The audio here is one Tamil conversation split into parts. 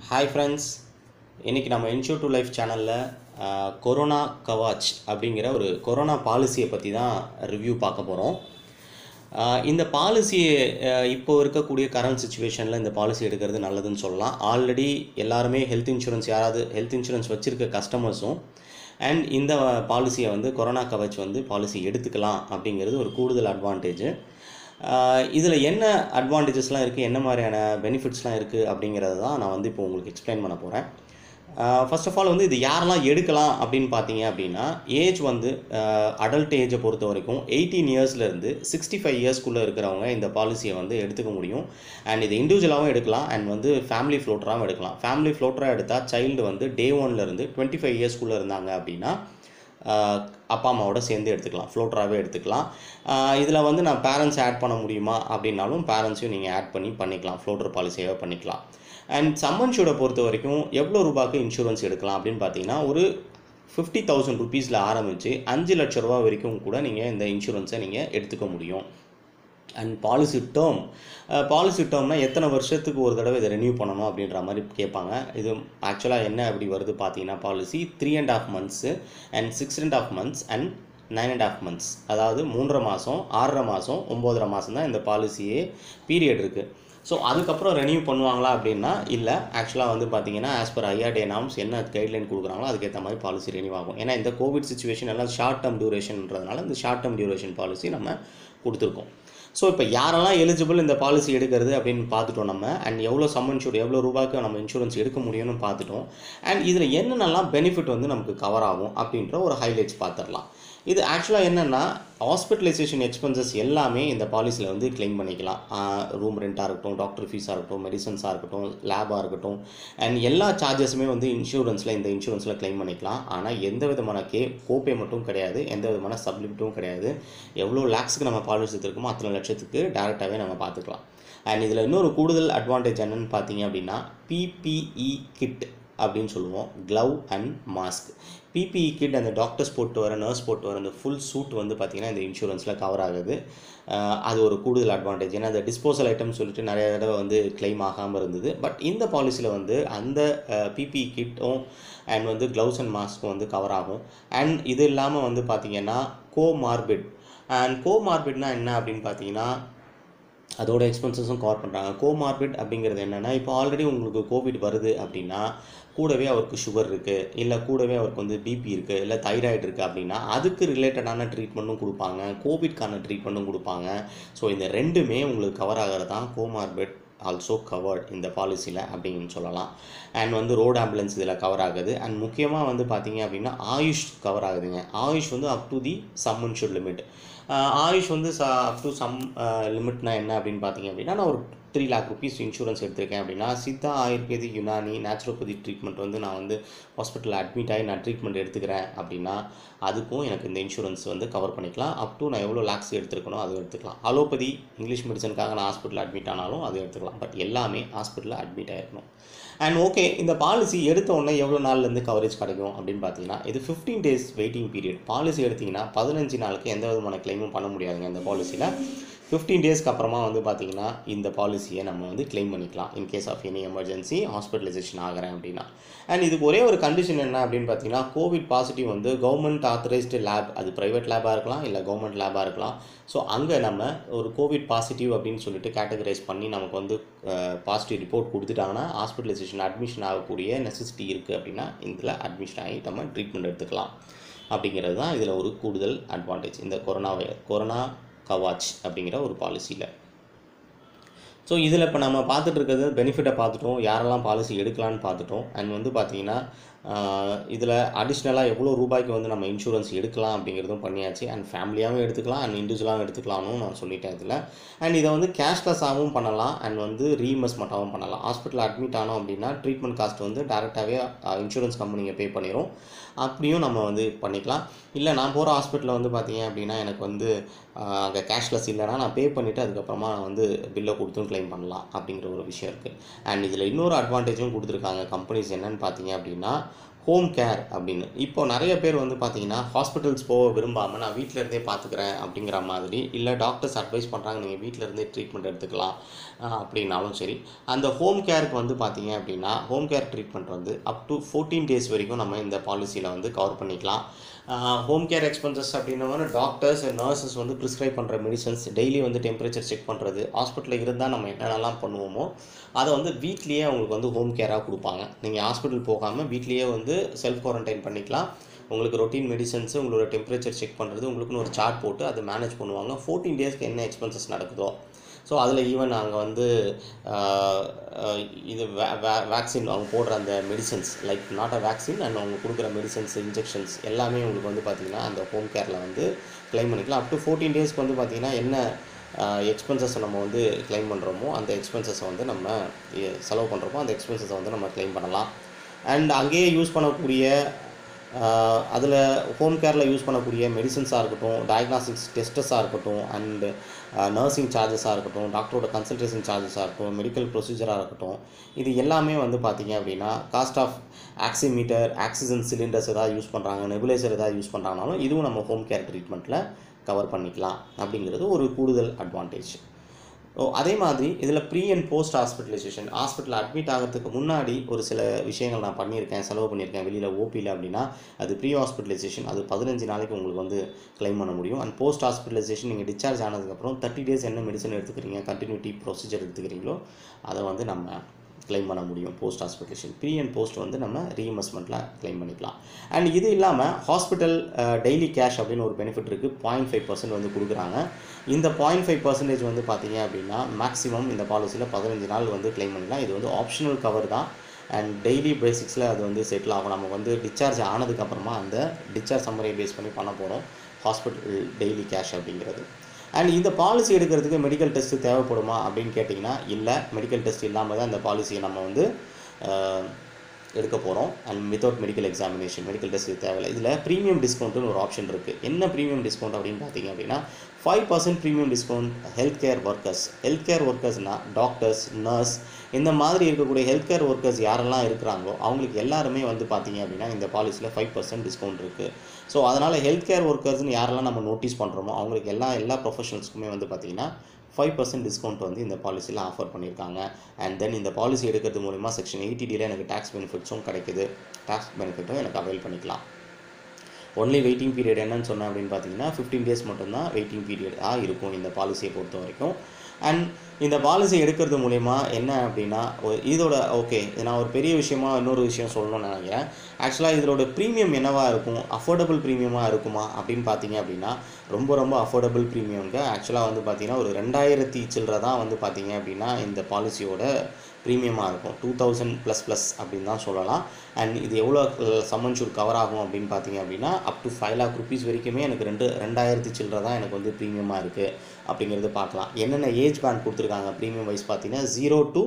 ஹாய் ஃப்ரெண்ட்ஸ் இன்றைக்கி நம்ம இன்ஷூர் டு லைஃப் சேனலில் கொரோனா கவாச் அப்படிங்கிற ஒரு கொரோனா பாலிசியை பற்றி தான் ரிவ்யூ பார்க்க போகிறோம் இந்த பாலிசியை இப்போ இருக்கக்கூடிய கரண்ட் சுச்சுவேஷனில் இந்த பாலிசி எடுக்கிறது நல்லதுன்னு சொல்லலாம் ஆல்ரெடி எல்லாருமே ஹெல்த் இன்சூரன்ஸ் யாராவது ஹெல்த் இன்சூரன்ஸ் வச்சுருக்க கஸ்டமர்ஸும் அண்ட் இந்த பாலிசியை வந்து கொரோனா கவச் வந்து பாலிசி எடுத்துக்கலாம் அப்படிங்கிறது ஒரு கூடுதல் அட்வான்டேஜ் இதில் என்ன அட்வான்டேஜஸ்லாம் இருக்குது என்ன மாதிரியான பெனிஃபிட்ஸ்லாம் இருக்குது அப்படிங்கிறத தான் நான் வந்து இப்போ உங்களுக்கு எக்ஸ்பிளைன் பண்ண போகிறேன் ஃபர்ஸ்ட் ஆஃப் ஆல் வந்து இது யாரெல்லாம் எடுக்கலாம் அப்படின்னு பார்த்தீங்க அப்படின்னா ஏஜ் வந்து அடல்ட் ஏஜை பொறுத்த வரைக்கும் எயிட்டீன் இயர்ஸ்லேருந்து சிக்ஸ்டி ஃபைவ் இயர்ஸ்க்குள்ளே இருக்கிறவங்க இந்த பாலிசியை வந்து எடுத்துக்க முடியும் அண்ட் இது இண்டிவிஜுவலாகவும் எடுக்கலாம் அண்ட் வந்து ஃபேமிலி ஃப்ளோட்டராகவும் எடுக்கலாம் ஃபேமிலி ஃப்ளோட்டராக எடுத்தால் சைல்டு வந்து டே ஒன்லேருந்து டுவெண்ட்டி ஃபைவ் இயர்ஸ்க்குள்ளே இருந்தாங்க அப்படின்னா அப்பா அம்மாவோட சேர்ந்து எடுத்துக்கலாம் ஃப்ளோட்டராகவே எடுத்துக்கலாம் இதில் வந்து நான் பேரண்ட்ஸ் ஆட் பண்ண முடியுமா அப்படின்னாலும் பேரண்ட்ஸையும் நீங்கள் ஆட் பண்ணி பண்ணிக்கலாம் ஃப்ளோட்டர் பாலிசியாகவே பண்ணிக்கலாம் அண்ட் சம்மன்ஷூடை பொறுத்த வரைக்கும் எவ்வளோ ரூபாய்க்கு இன்சூரன்ஸ் எடுக்கலாம் அப்படின்னு பார்த்தீங்கன்னா ஒரு ஃபிஃப்டி தௌசண்ட் ருபீஸில் ஆரம்பித்து அஞ்சு லட்ச ரூபா வரைக்கும் கூட நீங்கள் இந்த இன்சூரன்ஸை நீங்கள் எடுத்துக்க முடியும் அண்ட் பாலிசி டேர்ம் பாலிசி டேர்ம்னால் எத்தனை வருஷத்துக்கு ஒரு தடவை இதை ரெனியூ பண்ணணும் அப்படின்ற மாதிரி கேட்பாங்க இது ஆக்சுவலாக என்ன அப்படி வருது பார்த்தீங்கன்னா policy three and half months and six and half months and nine and half months அதாவது மூன்றரை மாதம் ஆறரை மாதம் ஒம்போதரை மாதம் தான் இந்த பாலிசியே பீரியட் இருக்குது ஸோ அதுக்கப்புறம் ரெனியூ பண்ணுவாங்களா அப்படின்னா இல்லை ஆக்சுவலாக வந்து பார்த்தீங்கன்னா ஆஸ் பர் ஐஆர்டே நாம்ஸ் என்ன கைட்லைன் கொடுக்குறாங்களோ அதுக்கேற்ற மாதிரி பாலிசி ரெனியூ ஆகும் ஏன்னா இந்த கோவிட் சுச்சுவேஷன் எல்லாம் ஷார்ட் டேர்ம் டியூரேஷன்றதுனால இந்த ஷார்ட் டேர்ம் டியூரேஷன் பாலிசி நம்ம கொடுத்துருக்கோம் ஸோ இப்போ யாரெல்லாம் எலிஜிபிள் இந்த பாலிசி எடுக்கிறது அப்படின்னு பார்த்துட்டோம் நம்ம அண்ட் எவ்வளோ சம் இன்சூர் எவ்வளோ ரூபாய்க்கு நம்ம இன்சூரன்ஸ் எடுக்க முடியும்னு பார்த்துட்டோம் அண்ட் இதில் என்னென்னலாம் பெனிஃபிட் வந்து நமக்கு கவர் ஆகும் அப்படின்ற ஒரு ஹைலைட்ஸ் பார்த்துடலாம் இது ஆக்சுவலாக என்னென்னா ஹாஸ்பிட்டலைசேஷன் எக்ஸ்பென்சஸ் எல்லாமே இந்த பாலிசியில் வந்து கிளைம் பண்ணிக்கலாம் ரூம் ரெண்ட்டாக இருக்கட்டும் டாக்டர் ஃபீஸாக இருக்கட்டும் மெடிசன்ஸாக இருக்கட்டும் லேபாக இருக்கட்டும் அண்ட் எல்லா சார்ஜஸுமே வந்து இன்சூரன்ஸில் இந்த இன்சூரன்ஸில் கிளைம் பண்ணிக்கலாம் ஆனால் எந்த விதமான கே கோப்பே மட்டும் கிடையாது எந்த விதமான சப்ளிமிட்டும் கிடையாது எவ்வளோ லேக்ஸுக்கு நம்ம பாலிசி எடுத்துருக்கோமோ அத்தனை லட்சத்துக்கு டேரெக்டாகவே நம்ம பார்த்துக்கலாம் அண்ட் இதில் இன்னொரு கூடுதல் அட்வான்டேஜ் என்னென்னு பார்த்தீங்க அப்படின்னா பிபிஇ கிட் அப்படின்னு சொல்லுவோம் glove and mask PPE kit அந்த டாக்டர்ஸ் போட்டு வர நர்ஸ் போட்டு வர அந்த ஃபுல் சூட் வந்து பார்த்திங்கன்னா இந்த இன்சூரன்ஸில் கவர் ஆகுது அது ஒரு கூடுதல் அட்வான்டேஜ் ஏன்னா அந்த டிஸ்போசல் ஐட்டம் சொல்லிட்டு நிறைய தடவை வந்து கிளைம் ஆகாமல் இருந்தது பட் இந்த பாலிசியில் வந்து அந்த பிபிஇ கிட்டும் அண்ட் வந்து க்ளவுஸ் அண்ட் மாஸ்க்கும் வந்து கவர் ஆகும் அண்ட் இது இல்லாமல் வந்து பார்த்திங்கன்னா கோமார்பிட் அண்ட் கோமார்பிட்னா என்ன அப்படின்னு பார்த்தீங்கன்னா அதோட எக்ஸ்பென்சஸும் கவர் பண்ணுறாங்க கோமார்பிட் அப்படிங்கிறது என்னென்னா இப்போ ஆல்ரெடி உங்களுக்கு கோவிட் வருது அப்படின்னா கூடவே அவருக்கு சுகர் இருக்குது இல்லை கூடவே அவருக்கு வந்து பிபி இருக்குது இல்லை தைராய்டு இருக்குது அப்படின்னா அதுக்கு ரிலேட்டடான ட்ரீட்மெண்ட்டும் கொடுப்பாங்க கோவிட்கான ட்ரீட்மெண்ட்டும் கொடுப்பாங்க ஸோ இந்த ரெண்டுமே உங்களுக்கு கவர் ஆகிறது தான் கோமார்பிட் ஆல்சோ கவர்ட் இந்த பாலிசியில் அப்படின்னு சொல்லலாம் அண்ட் வந்து ரோடு ஆம்புலன்ஸ் இதில் கவர் ஆகுது அண்ட் முக்கியமாக வந்து பார்த்தீங்க அப்படின்னா ஆயுஷ் கவர் ஆகுதுங்க ஆயுஷ் வந்து up to the sum insure limit AYUSH வந்து ச அப் டு சம் லிமிட்னா என்ன அப்படின்னு பார்த்தீங்க அப்படின்னா நான் ஒரு த்ரீ லேக் ருபீஸ் இன்சூரன்ஸ் எடுத்திருக்கேன் அப்படின்னா சித்தா ஆயுர்வேதிக் யுனானி நேச்சுரோபதி ட்ரீட்மெண்ட் வந்து நான் வந்து ஹாஸ்பிட்டலில் அட்மிட் ஆகி நான் ட்ரீட்மெண்ட் எடுத்துக்கிறேன் அப்படின்னா அதுக்கும் எனக்கு இந்த இன்சூரன்ஸ் வந்து கவர் பண்ணிக்கலாம் அப் டு நான் எவ்வளோ லேக்ஸ் எடுத்துருக்கணும் அது எடுத்துக்கலாம் அலோபதி இங்கிலீஷ் மெடிசனுக்காக நான் ஹாஸ்பிட்டலில் அட்மிட் ஆனாலும் அது எடுத்துக்கலாம் பட் எல்லாமே ஹாஸ்பிட்டலில் அட்மிட் ஆகிருக்கணும் அண்ட் ஓகே இந்த பாலிசி எடுத்த உடனே எவ்வளோ நாள்லேருந்து கவரேஜ் கிடைக்கும் அப்படின்னு பார்த்தீங்கன்னா இது fifteen days waiting period policy எடுத்திங்கன்னா பதினஞ்சு நாளுக்கு எந்த விதமான கிளைமும் பண்ண முடியாதுங்க இந்த பாலிசியில் ஃபிஃப்டீன் டேஸ்க்கு அப்புறமா வந்து பார்த்திங்கன்னா இந்த பாலிசியை நம்ம வந்து கிளைம் பண்ணிக்கலாம் in case of any emergency hospitalisation ஆகிறேன் அப்படின்னா அண்ட் இதுக்கு ஒரே ஒரு கண்டிஷன் என்ன அப்படின்னு பார்த்தீங்கன்னா கோவிட் பாசிட்டிவ் வந்து கவர்மெண்ட் ஆத்தரைஸ்டு லேப் அது ப்ரைவேட் லேபாக இருக்கலாம் இல்லை கவர்மெண்ட் லேபாக இருக்கலாம் ஸோ அங்கே நம்ம ஒரு கோவிட் பாசிட்டிவ் அப்படின்னு சொல்லிட்டு கேட்டகரைஸ் பண்ணி நமக்கு வந்து பாசிட்டிவ் ரிப்போர்ட் கொடுத்துட்டாங்கன்னா ஹாஸ்பிட்டலைசேஷன் அட்மிஷன் ஆகக்கூடிய நெசசிட்டி இருக்குது அப்படின்னா இதில் அட்மிஷன் ஆகி நம்ம ட்ரீட்மெண்ட் எடுத்துக்கலாம் அப்படிங்கிறது தான் இதில் ஒரு கூடுதல் அட்வான்டேஜ் இந்த கொரோனா கொரோனா கவாச் அப்படிங்கிற ஒரு பாலிசியில் ஸோ இதில் இப்போ நம்ம பார்த்துட்டு இருக்கிறது பெனிஃபிட்டை பார்த்துட்டோம் யாரெல்லாம் பாலிசி எடுக்கலான்னு பார்த்துட்டோம் அண்ட் வந்து பார்த்தீங்கன்னா இதில் அடிஷ்னலாக எவ்வளோ ரூபாய்க்கு வந்து நம்ம இன்சூரன்ஸ் எடுக்கலாம் அப்படிங்கிறதும் பண்ணியாச்சு அண்ட் ஃபேமிலியாகவும் எடுத்துக்கலாம் அண்ட் இண்டிவிஜுவலாகவும் எடுத்துக்கலாம்னு நான் சொல்லிட்டேன் இதில் அண்ட் இதை வந்து கேஷ்லெஸ்ஸாகவும் பண்ணலாம் அண்ட் வந்து ரீஇன்வெஸ்ட்மெண்ட்டாகவும் பண்ணலாம் ஹாஸ்பிட்டல் அட்மிட் ஆனோம் அப்படின்னா ட்ரீட்மெண்ட் காஸ்ட் வந்து டேரெக்டாகவே இன்சூரன்ஸ் கம்பெனிங்க பே பண்ணிடும் அப்படியும் நம்ம வந்து பண்ணிக்கலாம் இல்லை நான் போகிற ஹாஸ்பிட்டலில் வந்து பார்த்தீங்க அப்படின்னா எனக்கு வந்து அங்கே கேஷ்லெஸ் இல்லைனா நான் பே பண்ணிவிட்டு அதுக்கப்புறமா நான் வந்து பில்லை கொடுத்தும் க்ளைம் பண்ணலாம் அப்படிங்கிற ஒரு விஷயம் இருக்குது அண்ட் இதில் இன்னொரு அட்வான்டேஜும் கொடுத்துருக்காங்க கம்பெனிஸ் என்னென்னு பார்த்தீங்க அப்படின்னா ஹோம் கேர் அப்படின்னு இப்போ நிறைய பேர் வந்து பார்த்தீங்கன்னா ஹாஸ்பிட்டல்ஸ் போக விரும்பாமல் நான் வீட்டில் இருந்தே பார்த்துக்கிறேன் அப்படிங்கிற மாதிரி இல்லை டாக்டர்ஸ் அட்வைஸ் பண்ணுறாங்க நீங்கள் வீட்டில் இருந்தே ட்ரீட்மெண்ட் எடுத்துக்கலாம் ஆஹ் அப்படின்னாலும் சரி அந்த ஹோம் கேருக்கு வந்து பார்த்தீங்க அப்படின்னா ஹோம் கேர் ட்ரீட்மெண்ட் வந்து அப் டு ஃபோர்டீன் டேஸ் வரைக்கும் நம்ம இந்த பாலிசியில் வந்து கவர் பண்ணிக்கலாம் ஹோம் கேர் எக்ஸ்பென்சஸ் அப்படின்னா டாக்டர்ஸ் அண்ட் நர்சஸ் வந்து ப்ரிஸ்கிரைப் பண்ணுற மெடிசன்ஸ் டெய்லி வந்து டெம்பரேச்சர் செக் பண்ணுறது ஹாஸ்பிட்டலில் இருந்தால் நம்ம என்னென்னலாம் பண்ணுவோமோ அதை வந்து வீட்லேயே அவங்களுக்கு வந்து ஹோம் கேராக கொடுப்பாங்க நீங்கள் ஹாஸ்பிட்டல் போகாமல் வீட்லேயே வந்து செல்ஃப் குவாரண்டைன் பண்ணிக்கலாம் உங்களுக்கு ரொட்டீன் மெடிசன்ஸு உங்களோட டெம்பரேச்சர் செக் பண்ணுறது உங்களுக்குன்னு ஒரு சார்ட் போட்டு அதை மேனேஜ் பண்ணுவாங்க ஃபோர்டீன் டேஸ்க்கு என்ன எக்ஸ்பென்சஸ் நடக்குதோ ஸோ அதில் ஈவன் அங்கே வந்து ஆஹ், ஆஹ், இது வேக்சின் அவங்க போடுற அந்த medicines like not a vaccine and அவங்க கொடுக்குற மெடிசன்ஸ் இன்ஜெக்ஷன்ஸ் எல்லாமே உங்களுக்கு வந்து பார்த்திங்கன்னா அந்த ஹோம் கேரில் வந்து க்ளைம் பண்ணிக்கலாம் அப் டு ஃபோர்டீன் டேஸ்க்கு வந்து பார்த்திங்கன்னா என்ன எக்ஸ்பென்சஸ் நம்ம வந்து க்ளைம் பண்ணுறோமோ அந்த எக்ஸ்பென்சஸை வந்து நம்ம எ- செலவு பண்ணுறோமோ அந்த எக்ஸ்பென்சஸை வந்து நம்ம க்ளைம் பண்ணலாம் அண்ட் அங்கேயே யூஸ் பண்ணக்கூடிய அதில் ஹோம் கேரில் யூஸ் பண்ணக்கூடிய மெடிசன்ஸாக இருக்கட்டும் டயக்னாஸ்டிக்ஸ் டெஸ்டஸாக இருக்கட்டும் அண்டு நர்சிங் சார்ஜஸாக இருக்கட்டும் டாக்டரோட கன்சல்டேஷன் சார்ஜஸாக இருக்கட்டும் மெடிக்கல் ப்ரொசீஜராக இருக்கட்டும் இது எல்லாமே வந்து பார்த்தீங்க அப்படின்னா cost of oximeter oxygen cylinders ஏதாவது யூஸ் பண்ணுறாங்க நெபுலைசர் ஏதாவது யூஸ் பண்ணுறாங்கனாலும் இதுவும் நம்ம ஹோம் கேர் ட்ரீட்மெண்ட்டில் கவர் பண்ணிக்கலாம் அப்படிங்கிறது ஒரு கூடுதல் அட்வான்டேஜ் ஓ அதே மாதிரி இதில் pre and post hospitalisation hospital admit ஆகிறதுக்கு முன்னாடி ஒரு சில விஷயங்கள் நான் பண்ணியிருக்கேன் செலவு பண்ணியிருக்கேன் வெளியில் ஓபியில் அப்படின்னா அது ப்ரீ ஹாஸ்பிட்டலைசேஷன் அது பதினஞ்சு நாளைக்கு உங்களுக்கு வந்து க்ளைம் பண்ண முடியும் அண்ட் போஸ்ட் ஹாஸ்பிட்டலைசேஷன் நீங்கள் டிஸ்சார்ஜ் ஆனதுக்கப்புறம் தேர்ட்டி டேஸ் என்ன மெடிசன் எடுத்துக்கிறீங்க கண்டினியூட்டி ப்ரொசீஜர் எடுத்துக்கிறீங்களோ அதை வந்து நம்ம க்ளைம் பண்ண முடியும் post hospitalisation pre and post வந்து நம்ம ரீஇன்வெஸ்ட்மெண்ட்டில் க்ளைம் பண்ணிக்கலாம் அண்ட் இது இல்லாமல் ஹாஸ்பிட்டல் டெய்லி கேஷ் அப்படின்னு ஒரு பெனிஃபிட் இருக்குது பாயிண்ட் ஃபைவ் பர்சன்ட் வந்து கொடுக்குறாங்க இந்த பாயிண்ட் ஃபைவ் பர்சன்டேஜ் வந்து பார்த்தீங்க அப்படின்னா மேக்ஸிமம் இந்த பாலிசியில் பதினஞ்சு நாள் வந்து க்ளைம் பண்ணிக்கலாம் இது வந்து ஆப்ஷனல் கவர் தான் அண்ட் டெய்லி பேசிக்ஸில் அது வந்து செட்டில் ஆகும் நம்ம வந்து டிஸ்சார்ஜ் ஆனதுக்கப்புறமா அந்த டிஸ்சார்ஜ் சம்மரை பேஸ் பண்ணி பண்ண போகிறோம் ஹாஸ்பிட்டல் டெய்லி கேஷ் அப்படிங்கிறது அண்ட் இந்த பாலிசி எடுக்கிறதுக்கு மெடிக்கல் டெஸ்ட்டு தேவைப்படுமா அப்படின்னு கேட்டிங்கன்னா இல்லை மெடிக்கல் டெஸ்ட் இல்லாமல் தான் இந்த பாலிசியை நம்ம வந்து அஹ், எடுக்க போகிறோம் and without medical examination medical test தேவையில்லை இதில் ப்ரீமியம் டிஸ்கவுண்ட்னு ஒரு ஆப்ஷன் இருக்குது என்ன ப்ரீமியம் டிஸ்கவுண்ட் அப்படின்னு பார்த்தீங்க அப்படின்னா five percent premium discount health care workers health care ஒர்க்கர்ஸ்னால் டாக்டர்ஸ் நர்ஸ் இந்த மாதிரி இருக்கக்கூடிய ஹெல்த் கேர் ஒர்க்கர்ஸ் யாரெல்லாம் இருக்கிறாங்களோ அவங்களுக்கு எல்லாருமே வந்து பார்த்தீங்க அப்படின்னா இந்த பாலிசியில் ஃபைவ் பர்சன்ட் டிஸ்கவுண்ட் இருக்குது ஸோ அதனால் ஹெல்த் கேர் ஒர்க்கர்ஸ்னு யாரெல்லாம் நம்ம நோட்டீஸ் பண்ணுறோமோ அவங்களுக்கு எல்லா எல்லா ப்ரொஃபஷனல்ஸ்க்குமே வந்து பார்த்தீங்கன்னா ஃபைவ் பர்சன்ட் டிஸ்கவுண்ட் வந்து இந்த பாலிசியில் ஆஃபர் பண்ணியிருக்காங்க அண்ட் தென் இந்த பாலிசி எடுக்கிறது மூலிமா செக்ஷன் எயிட்டிடியில் எனக்கு டேக்ஸ் பெனிஃபிட்ஸும் கிடைக்குது டேக்ஸ் பெனிஃபிட்டும் எனக்கு அவைல் பண்ணிக்கலாம் ஒன்லி வெயிட்டிங் பீரியட் என்னன்னு சொன்னேன் அப்படின்னு பார்த்தீங்கன்னா ஃபிஃப்டீன் டேஸ் மட்டும்தான் வெயிட்டிங் பீரியடாக இருக்கும் இந்த பாலிசியை பொறுத்த வரைக்கும் அண்ட் இந்த பாலிசி எடுக்கிறது மூலயமா என்ன அப்படின்னா ஒரு- இதோட ஓகே நான் ஒரு பெரிய விஷயமா இன்னொரு விஷயம் சொல்லணும்னு நினைக்கிறேன் ஆக்சுவலாக இதோட ப்ரீமியம் என்னவா இருக்கும் அஃபோர்டபுள் ப்ரீமியமாக இருக்குமா அப்படின்னு பார்த்தீங்க அப்படின்னா ரொம்ப ரொம்ப அஃபோர்டபுள் ப்ரீமியம்ங்க ஆக்சுவலாக வந்து பார்த்தீங்கன்னா ஒரு ரெண்டாயிரத்தி சில்லற தான் வந்து பார்த்தீங்க அப்படின்னா இந்த பாலிசியோட ப்ரீமியமாக இருக்கும் டூ தௌசண்ட் ப்ளஸ் ப்ளஸ் அப்படின்னு தான் சொல்லலாம் அண்ட் இது எவ்வளோ சம்மன் ஷூட் கவர் ஆகும் அப்படின்னு பார்த்தீங்க அப்படின்னா up to five lakh rupees வரைக்குமே எனக்கு ரெண்டு ரெண்டாயிரத்தி சில்லற தான் எனக்கு வந்து ப்ரீமியமாக இருக்குது அப்படிங்கிறது பார்க்கலாம் என்னென்ன ஏஜ் பேண்ட் கொடுத்துருக்காங்க ப்ரீமியம் வைஸ் பார்த்தீங்கன்னா ஜீரோ டு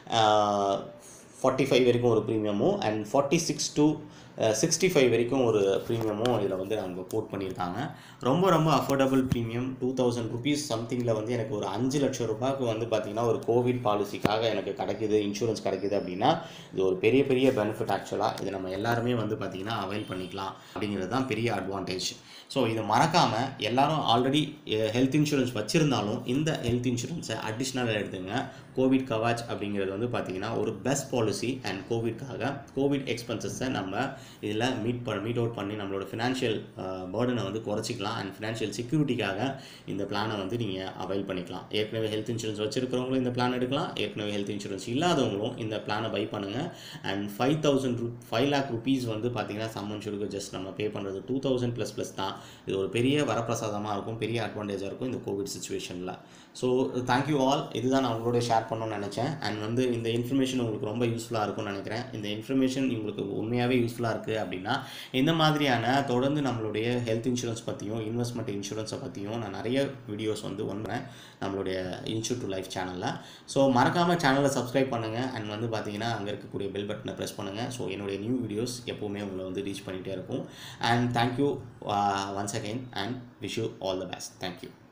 ஃபார்ட்டி ஃபைவ் வரைக்கும் ஒரு ப்ரீமியமும் and forty six to sixty five வரைக்கும் ஒரு ப்ரீமியமும் இதில் வந்து அவங்க கோட் பண்ணியிருக்காங்க ரொம்ப ரொம்ப affordable premium two thousand rupees சம்திங்கில் வந்து எனக்கு ஒரு அஞ்சு லட்சம் ரூபாய்க்கு வந்து பார்த்திங்கன்னா ஒரு கோவிட் பாலிசிக்காக எனக்கு கிடைக்குது இன்சூரன்ஸ் கிடைக்குது அப்படின்னா இது ஒரு பெரிய பெரிய பெனிஃபிட் ஆக்சுவலாக இது நம்ம எல்லாருமே வந்து பார்த்திங்கன்னா அவைல் பண்ணிக்கலாம் அப்படிங்கிறது தான் பெரிய அட்வான்டேஜ் ஸோ இதை மறக்காமல் எல்லாரும் ஆல்ரெடி ஹெல்த் இன்சூரன்ஸ் வச்சுருந்தாலும் இந்த ஹெல்த் இன்சூரன்ஸை அடிஷ்னலாக எடுத்துங்க கோவிட் கவாச் அப்படிங்கிறது வந்து பார்த்திங்கன்னா ஒரு பெஸ்ட் பாலிசி அண்ட் கோவிட்காக கோவிட் எக்ஸ்பென்சஸை நம்ம இதில் மீட் பண்ண மீட் அவுட் பண்ணி நம்மளோட ஃபினான்ஷியல் பேர்டனை வந்து குறைச்சிக்கலாம் அண்ட் ஃபினான்ஷியல் செக்யூரிட்டிக்காக இந்த பிளானை வந்து நீங்கள் அவைல் பண்ணிக்கலாம் ஏற்கனவே ஹெல்த் இன்சூரன்ஸ் வச்சுருக்கிறவங்களும் இந்த பிளான் எடுக்கலாம் ஏற்கனவே ஹெல்த் இன்சூரன்ஸ் இல்லாதவங்களும் இந்த பிளானை பை பண்ணுங்கள் அண்ட் ஃபைவ் தௌசண்ட் ரூ ஃபைவ் லேக் ருபீஸ் வந்து பார்த்தீங்கன்னா சம்மன் ஷூருக்கு ஜஸ்ட் நம்ம பே பண்ணுறது டூ தௌசண்ட் ப்ளஸ் ப்ளஸ் தான் இது ஒரு பெரிய வரப்பிரசாதமாக இருக்கும் பெரிய அட்வான்டேஜாக இருக்கும் இந்த கோவிட் சுச்சுவேஷனில் ஸோ தேங்க்யூ ஆல் இதுதான் நான் உங்களோட ஷேர் பண்ணணும்னு நினச்சேன் அண்ட் வந்து இந்த இன்ஃபர்மேஷன் உங்களுக்கு ரொம்ப யூஸ்ஃபுல்லாக இருக்கும்னு நினைக்கிறேன் இந்த இன்ஃபர்மேஷன் உங்களுக்கு உண்மையாகவே யூஸ்ஃபுல்லாக இருக்குது அப்படின்னா இந்த மாதிரியான தொடர்ந்து நம்மளுடைய ஹெல்த் இன்சூரன்ஸ் பற்றியும் இன்வெஸ்ட்மெண்ட் இன்சூரன்ஸை பற்றியும் நான் நிறைய வீடியோஸ் வந்து ஒன்றேன் நம்மளுடைய இன்சூர் டு லைஃப் சேனலில் ஸோ மறக்காமல் சேனலை சப்ஸ்கிரைப் பண்ணுங்கள் அண்ட் வந்து பார்த்தீங்கன்னா அங்கே இருக்கக்கூடிய பெல் பட்டனை ப்ரெஸ் பண்ணுங்கள் ஸோ என்னுடைய நியூ வீடியோஸ் எப்போவுமே உங்களை வந்து ரீச் பண்ணிகிட்டே இருக்கும் and thank you once again and wish you all the best thank you